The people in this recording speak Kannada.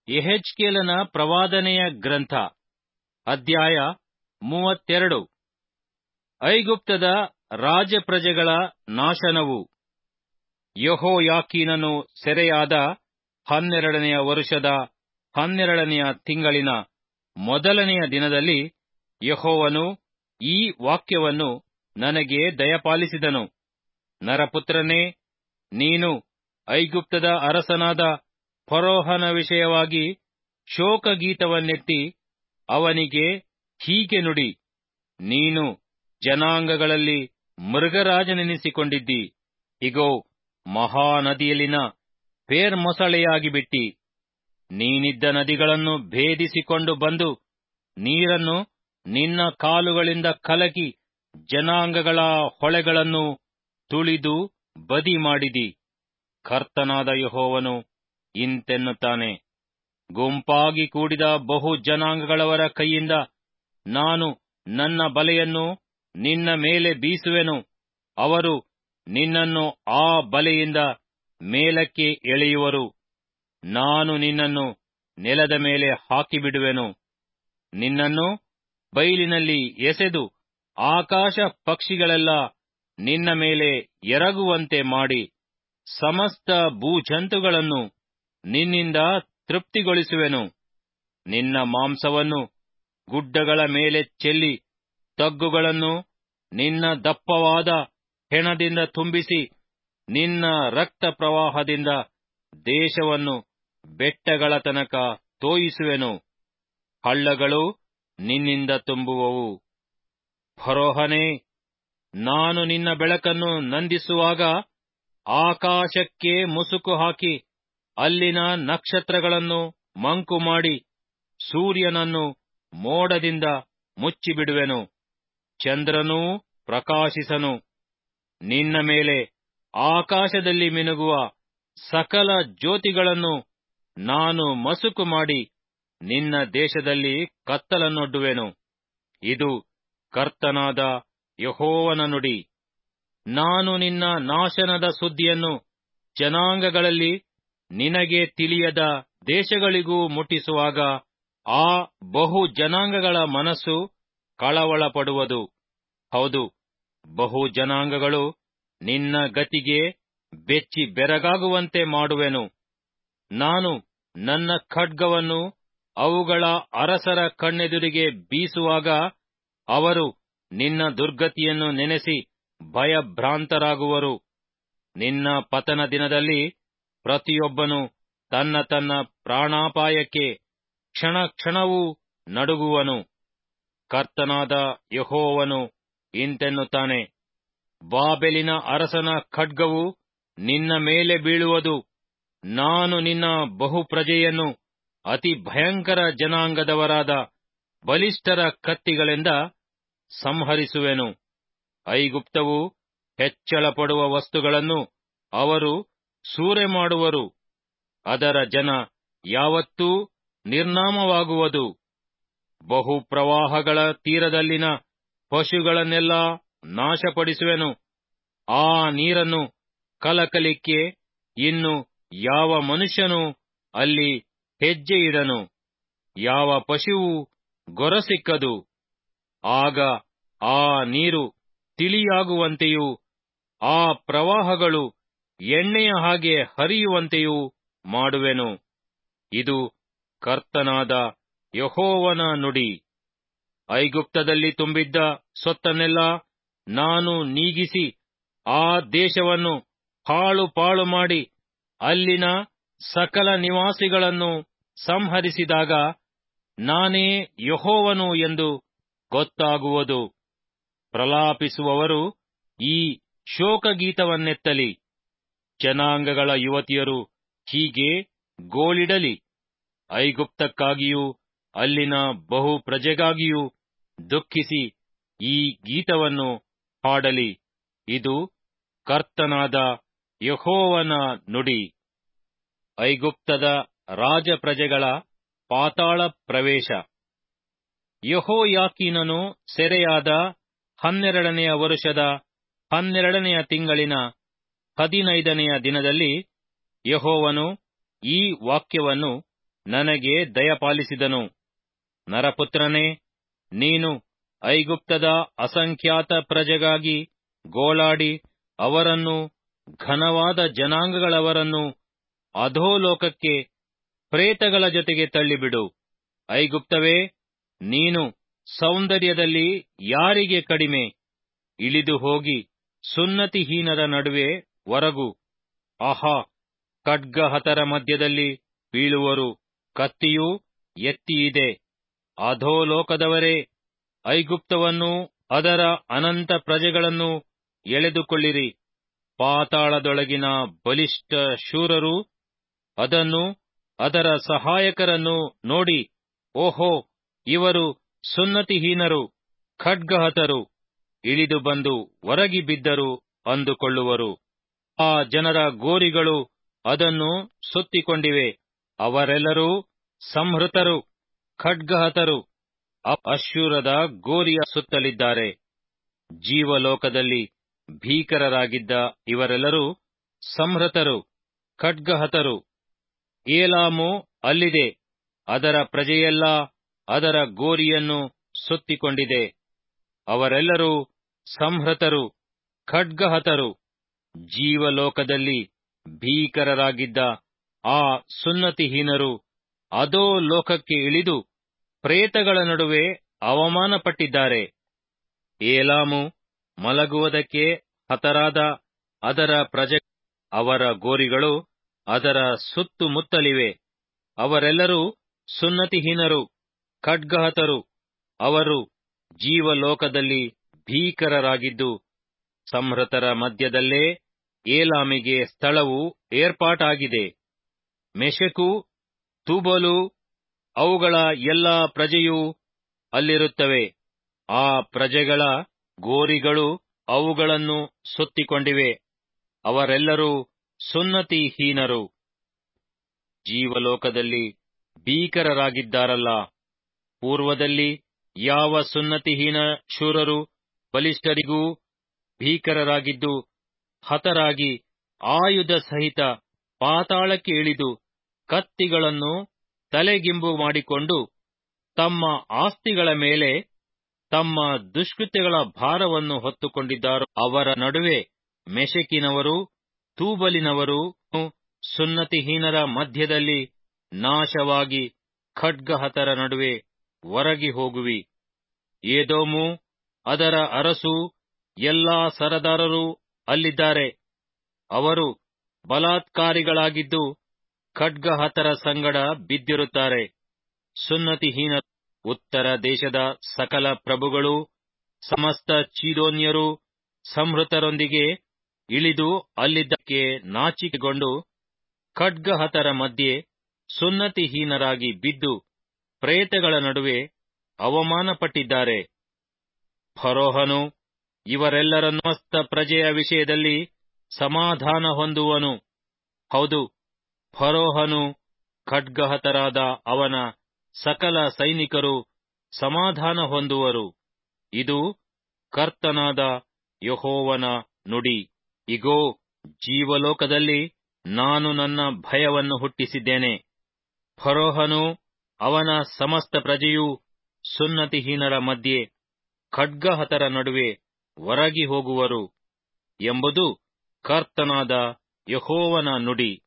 ಯೆಹೆಜ್ಕೇಲನ ಪ್ರವಾದನೆಯ ಗ್ರಂಥ ಅಧ್ಯಾಯ ಮೂವತ್ತೆರಡು ಐಗುಪ್ತದ ರಾಜಪ್ರಜೆಗಳ ನಾಶನವು ಯೆಹೋಯಾಕೀನನು ಸೆರೆಯಾದ ಹನ್ನೆರಡನೆಯ ವರುಷದ ಹನ್ನೆರಡನೆಯ ತಿಂಗಳಿನ ಮೊದಲನೆಯ ದಿನದಲ್ಲಿ ಯೆಹೋವನು ಈ ವಾಕ್ಯವನ್ನು ನನಗೆ ದಯಪಾಲಿಸಿದನು ನರಪುತ್ರನೇ ನೀನು ಐಗುಪ್ತದ ಅರಸನಾದ ಫರೋಹನ ವಿಷಯವಾಗಿ ಶೋಕಗೀತವನ್ನೆತ್ತಿ ಅವನಿಗೆ ಹೀಗೆ ನುಡಿ ನೀನು ಜನಾಂಗಗಳಲ್ಲಿ ಮೃಗರಾಜನೆನಿಸಿಕೊಂಡಿದ್ದಿ ಇಗೋ ಮಹಾನದಿಯಲ್ಲಿನ ಪೇರ್ಮೊಸಳೆಯಾಗಿ ಬಿಟ್ಟಿ ನೀನಿದ್ದ ನದಿಗಳನ್ನು ಭೇದಿಸಿಕೊಂಡು ಬಂದು ನೀರನ್ನು ನಿನ್ನ ಕಾಲುಗಳಿಂದ ಕಲಕಿ ಜನಾಂಗಗಳ ಹೊಳೆಗಳನ್ನು ತುಳಿದು ಬದಿ ಮಾಡಿದಿ ಕರ್ತನಾದ ಯೆಹೋವನು ಇಂತೆನ್ನುತ್ತಾನೆ ಗುಂಪಾಗಿ ಕೂಡಿದ ಬಹು ಜನಾಂಗಗಳವರ ಕೈಯಿಂದ ನಾನು ನನ್ನ ಬಲೆಯನ್ನು ನಿನ್ನ ಮೇಲೆ ಬೀಸುವೆನು ಅವರು ನಿನ್ನನ್ನು ಆ ಬಲೆಯಿಂದ ಮೇಲಕ್ಕೆ ಎಳೆಯುವರು ನಾನು ನಿನ್ನನ್ನು ನೆಲದ ಮೇಲೆ ಹಾಕಿಬಿಡುವೆನು ನಿನ್ನನ್ನು ಬೈಲಿನಲ್ಲಿ ಎಸೆದು ಆಕಾಶ ಪಕ್ಷಿಗಳೆಲ್ಲ ನಿನ್ನ ಮೇಲೆ ಎರಗುವಂತೆ ಮಾಡಿ ಸಮಸ್ತ ಭೂಜಂತುಗಳನ್ನು ನಿನ್ನಿಂದ ತೃಪ್ತಿಗೊಳಿಸುವೆನು ನಿನ್ನ ಮಾಂಸವನ್ನು ಗುಡ್ಡಗಳ ಮೇಲೆ ಚೆಲ್ಲಿ ತಗ್ಗುಗಳನ್ನು ನಿನ್ನ ದಪ್ಪವಾದ ಹೆಣದಿಂದ ತುಂಬಿಸಿ ನಿನ್ನ ರಕ್ತ ಪ್ರವಾಹದಿಂದ ದೇಶವನ್ನು ಬೆಟ್ಟಗಳ ತನಕ ತೋಯಿಸುವೆನು ಹಳ್ಳಗಳು ನಿನ್ನಿಂದ ತುಂಬುವವು ಫರೋಹನೇ ನಾನು ನಿನ್ನ ಬೆಳಕನ್ನು ನಂದಿಸುವಾಗ ಆಕಾಶಕ್ಕೆ ಮುಸುಕು ಹಾಕಿ ಅಲ್ಲಿನ ನಕ್ಷತ್ರಗಳನ್ನು ಮಂಕು ಮಾಡಿ ಸೂರ್ಯನನ್ನು ಮೋಡದಿಂದ ಮುಚ್ಚಿಬಿಡುವೆನು ಚಂದ್ರನೂ ಪ್ರಕಾಶಿಸನು ನಿನ್ನ ಮೇಲೆ ಆಕಾಶದಲ್ಲಿ ಮಿನುಗುವ ಸಕಲ ಜ್ಯೋತಿಗಳನ್ನು ನಾನು ಮಸುಕು ಮಾಡಿ ನಿನ್ನ ದೇಶದಲ್ಲಿ ಕತ್ತಲನ್ನೊಡ್ಡುವೆನು ಇದು ಕರ್ತನಾದ ಯಹೋವನ ನುಡಿ ನಾನು ನಿನ್ನ ನಾಶನದ ಸುದ್ದಿಯನ್ನು ಜನಾಂಗಗಳಲ್ಲಿ ನಿನಗೆ ತಿಳಿಯದ ದೇಶಗಳಿಗೂ ಮುಟ್ಟಿಸುವಾಗ ಆ ಬಹು ಜನಾಂಗಗಳ ಮನಸ್ಸು ಕಳವಳಪಡುವುದು ಹೌದು ಬಹು ಜನಾಂಗಗಳು ನಿನ್ನ ಗತಿಗೆ ಬೆಚ್ಚಿ ಬೆರಗಾಗುವಂತೆ ಮಾಡುವೆನು ನಾನು ನನ್ನ ಖಡ್ಗವನ್ನು ಅವುಗಳ ಅರಸರ ಕಣ್ಣೆದುರಿಗೆ ಬೀಸುವಾಗ ಅವರು ನಿನ್ನ ದುರ್ಗತಿಯನ್ನು ನೆನೆಸಿ ಭಯಭ್ರಾಂತರಾಗುವರು ನಿನ್ನ ಪತನ ದಿನದಲ್ಲಿ ಪ್ರತಿಯೊಬ್ಬನು ತನ್ನ ತನ್ನ ಪ್ರಾಣಾಪಾಯಕ್ಕೆ ಕ್ಷಣ ಕ್ಷಣವೂ ನಡುಗುವನು ಕರ್ತನಾದ ಯಹೋವನು ಇಂತೆನ್ನುತ್ತಾನೆ ಬಾಬೆಲಿನ ಅರಸನ ಖಡ್ಗವು ನಿನ್ನ ಮೇಲೆ ಬೀಳುವುದು ನಾನು ನಿನ್ನ ಬಹುಪ್ರಜೆಯನ್ನು ಅತಿ ಭಯಂಕರ ಜನಾಂಗದವರಾದ ಬಲಿಷ್ಠರ ಕತ್ತಿಗಳಿಂದ ಸಂಹರಿಸುವೆನು ಐಗುಪ್ತವು ಹೆಚ್ಚಳಪಡುವ ವಸ್ತುಗಳನ್ನು ಅವರು ಸೂರೆ ಮಾಡುವರು ಅದರ ಜನ ಯಾವತ್ತೂ ನಿರ್ನಾಮವಾಗುವುದು ಬಹು ಪ್ರವಾಹಗಳ ತೀರದಲ್ಲಿನ ಪಶುಗಳನ್ನೆಲ್ಲ ನಾಶಪಡಿಸುವೆನು ಆ ನೀರನ್ನು ಕಲಕಲಿಕ್ಕೆ ಇನ್ನು ಯಾವ ಮನುಷ್ಯನೂ ಅಲ್ಲಿ ಹೆಜ್ಜೆ ಇಡನು ಯಾವ ಪಶುವು ಗೊರಸಿಕ್ಕದು ಆಗ ಆ ನೀರು ತಿಳಿಯಾಗುವಂತೆಯೂ ಆ ಪ್ರವಾಹಗಳು ಎಣ್ಣೆಯ ಹಾಗೆ ಹರಿಯುವಂತೆಯೂ ಮಾಡುವೆನು ಇದು ಕರ್ತನಾದ ಯಹೋವನ ನುಡಿ ಐಗುಪ್ತದಲ್ಲಿ ತುಂಬಿದ್ದ ಸೊತ್ತನ್ನೆಲ್ಲ ನಾನು ನೀಗಿಸಿ ಆ ದೇಶವನ್ನು ಹಾಳು ಪಾಳು ಮಾಡಿ ಅಲ್ಲಿನ ಸಕಲ ನಿವಾಸಿಗಳನ್ನು ಸಂಹರಿಸಿದಾಗ ನಾನೇ ಯಹೋವನು ಎಂದು ಗೊತ್ತಾಗುವುದು ಪ್ರಲಾಪಿಸುವವರು ಈ ಶೋಕಗೀತವನ್ನೆತ್ತಲಿ ಜನಾಂಗಗಳ ಯುವತಿಯರು ಹೀಗೆ ಗೋಳಿಡಲಿ ಐಗುಪ್ತಕ್ಕಾಗಿಯೂ ಅಲ್ಲಿನ ಬಹು ಪ್ರಜೆಗಾಗಿಯೂ ದುಃಖಿಸಿ ಈ ಗೀತವನ್ನು ಹಾಡಲಿ ಇದು ಕರ್ತನಾದ ಯಹೋವನ ನುಡಿ ಐಗುಪ್ತದ ರಾಜಪ್ರಜೆಗಳ ಪಾತಾಳ ಪ್ರವೇಶ ಯಹೋಯಾಕೀನನು ಸೆರೆಯಾದ ಹನ್ನೆರಡನೆಯ ವರುಷದ ಹನ್ನೆರಡನೆಯ ತಿಂಗಳಿನ ಹದಿನೈದನೆಯ ದಿನದಲ್ಲಿ ಯಹೋವನು ಈ ವಾಕ್ಯವನ್ನು ನನಗೆ ದಯಪಾಲಿಸಿದನು ನರಪುತ್ರನೇ ನೀನು ಐಗುಪ್ತದ ಅಸಂಖ್ಯಾತ ಪ್ರಜೆಗಾಗಿ ಗೋಳಾಡಿ ಅವರನ್ನು ಘನವಾದ ಜನಾಂಗಗಳವರನ್ನು ಅಧೋಲೋಕಕ್ಕೆ ಪ್ರೇತಗಳ ಜೊತೆಗೆ ತಳ್ಳಿಬಿಡು ಐಗುಪ್ತವೇ ನೀನು ಸೌಂದರ್ಯದಲ್ಲಿ ಯಾರಿಗೆ ಕಡಿಮೆ ಇಳಿದು ಹೋಗಿ ಸುನ್ನತಿಹೀನರ ನಡುವೆ ಹೊರಗು ಆಹಾ ಖಡ್ಗಹತರ ಮಧ್ಯದಲ್ಲಿ ಬೀಳುವರು ಕತ್ತಿಯು ಎತ್ತಿಯಿದೆ ಅಧೋಲೋಕದವರೇ ಐಗುಪ್ತವನ್ನು ಅದರ ಅನಂತ ಪ್ರಜೆಗಳನ್ನು ಎಳೆದುಕೊಳ್ಳಿರಿ ಪಾತಾಳದೊಳಗಿನ ಬಲಿಷ್ಠ ಶೂರರು ಅದನ್ನು ಅದರ ಸಹಾಯಕರನ್ನು ನೋಡಿ ಓಹೋ ಇವರು ಸುನ್ನತಿಹೀನರು ಖಡ್ಗಹತರು ಇಳಿದು ಬಂದು ಹೊರಗಿ ಬಿದ್ದರು ಅಂದುಕೊಳ್ಳುವರು ಆ ಜನರ ಗೋರಿಗಳು ಅದನ್ನು ಸುತ್ತಿಕೊಂಡಿವೆ ಅವರೆಲ್ಲರೂ ಸಂಹೃತರು ಖಡ್ಗಹತರು ಅಶ್ಶೂರದ ಗೋರಿಯ ಸುತ್ತಲಿದ್ದಾರೆ ಜೀವಲೋಕದಲ್ಲಿ ಭೀಕರರಾಗಿದ್ದ ಇವರೆಲ್ಲರೂ ಸಂಹೃತರು ಖಡ್ಗಹತರು ಏಲಾಮು ಅಲ್ಲಿದೆ ಅದರ ಪ್ರಜೆಯೆಲ್ಲ ಅದರ ಗೋರಿಯನ್ನು ಸುತ್ತಿಕೊಂಡಿದೆ ಅವರೆಲ್ಲರೂ ಸಂಹೃತರು ಖಡ್ಗಹತರು ಜೀವಲೋಕದಲ್ಲಿ ಭೀಕರರಾಗಿದ್ದ ಆ ಸುನ್ನತಿಹೀನರು ಅದೋ ಲೋಕಕ್ಕೆ ಇಳಿದು ಪ್ರೇತಗಳ ನಡುವೆ ಅವಮಾನಪಟ್ಟಿದ್ದಾರೆ ಏಲಾಮು ಮಲಗುವುದಕ್ಕೆ ಹತರಾದ ಅದರ ಪ್ರಜೆ ಅವರ ಗೋರಿಗಳು ಅದರ ಸುತ್ತುಮುತ್ತಲಿವೆ ಅವರೆಲ್ಲರೂ ಸುನ್ನತಿಹೀನರು ಖಡ್ಗಹತರು ಅವರು ಜೀವಲೋಕದಲ್ಲಿ ಭೀಕರರಾಗಿದ್ದು ಸಂಹೃತರ ಮಧ್ಯದಲ್ಲೇ ಏಲಾಮಿಗೆ ಸ್ಥಳವು ಏರ್ಪಾಟಾಗಿದೆ ಮೆಷೆಕು ತೂಬಲು ಅವುಗಳ ಎಲ್ಲಾ ಪ್ರಜೆಯೂ ಅಲ್ಲಿರುತ್ತವೆ ಆ ಪ್ರಜೆಗಳ ಗೋರಿಗಳು ಅವುಗಳನ್ನು ಸುತ್ತಿಕೊಂಡಿವೆ ಅವರೆಲ್ಲರೂ ಸುನ್ನತಿಹೀನರು ಜೀವಲೋಕದಲ್ಲಿ ಭೀಕರರಾಗಿದ್ದಾರಲ್ಲ ಪೂರ್ವದಲ್ಲಿ ಯಾವ ಸುನ್ನತಿಹೀನ ಶೂರರು ಬಲಿಷ್ಠರಿಗೂ ಭೀಕರರಾಗಿದ್ದು ಹತರಾಗಿ ಆಯುಧ ಸಹಿತ ಪಾತಾಳಕ್ಕೆ ಇಳಿದು ಕತ್ತಿಗಳನ್ನು ತಲೆಗಿಂಬು ಮಾಡಿಕೊಂಡು ತಮ್ಮ ಆಸ್ತಿಗಳ ಮೇಲೆ ತಮ್ಮ ದುಷ್ಕೃತ್ಯಗಳ ಭಾರವನ್ನು ಹೊತ್ತುಕೊಂಡಿದ್ದಾರೋ ಅವರ ನಡುವೆ ಮೆಷೆಕಿನವರು ತೂಬಲಿನವರು ಸುನ್ನತಿಹೀನರ ಮಧ್ಯದಲ್ಲಿ ನಾಶವಾಗಿ ಖಡ್ಗಹತರ ನಡುವೆ ಹೊರಗಿ ಹೋಗುವಿ ಏದೋಮು ಅದರ ಅರಸು ಎಲ್ಲಾ ಸರದಾರರು ಅಲ್ಲಿದ್ದಾರೆ ಅವರು ಬಲಾತ್ಕಾರಿಗಳಾಗಿದ್ದು ಖಡ್ಗಹತರ ಸಂಗಡ ಬಿದ್ದಿರುತ್ತಾರೆ ಸುನ್ನತಿಹೀನ ಉತ್ತರ ದೇಶದ ಸಕಲ ಪ್ರಭುಗಳು ಸಮಸ್ತ ಚೀದೋನ್ಯರು ಸಂಹೃತರೊಂದಿಗೆ ಇಳಿದು ಅಲ್ಲಿದ್ದಕ್ಕೆ ನಾಚಿಕೆಗೊಂಡು ಖಡ್ಗಹತರ ಮಧ್ಯೆ ಸುನ್ನತಿಹೀನರಾಗಿ ಬಿದ್ದು ಪ್ರೇತಗಳ ನಡುವೆ ಅವಮಾನಪಟ್ಟಿದ್ದಾರೆ ಫರೋಹನು ಇವರೆಲ್ಲರನ್ನು ಸಮಸ್ತ ಪ್ರಜೆಯ ವಿಷಯದಲ್ಲಿ ಸಮಾಧಾನ ಹೊಂದುವನು ಹೌದು ಫರೋಹನು ಖಡ್ಗಹತರಾದ ಅವನ ಸಕಲ ಸೈನಿಕರು ಸಮಾಧಾನ ಹೊಂದುವರು ಇದು ಕರ್ತನಾದ ಯಹೋವನ ನುಡಿ ಇಗೋ ಜೀವಲೋಕದಲ್ಲಿ ನಾನು ನನ್ನ ಭಯವನ್ನು ಹುಟ್ಟಿಸಿದ್ದೇನೆ ಫರೋಹನು ಅವನ ಸಮಸ್ತ ಪ್ರಜೆಯೂ ಸುನ್ನತಿಹೀನರ ಮಧ್ಯೆ ಖಡ್ಗಹತರ ನಡುವೆ ಹೊರಗಿ ಹೋಗುವರು ಎಂಬುದು ಕರ್ತನಾದ ಯಹೋವನ ನುಡಿ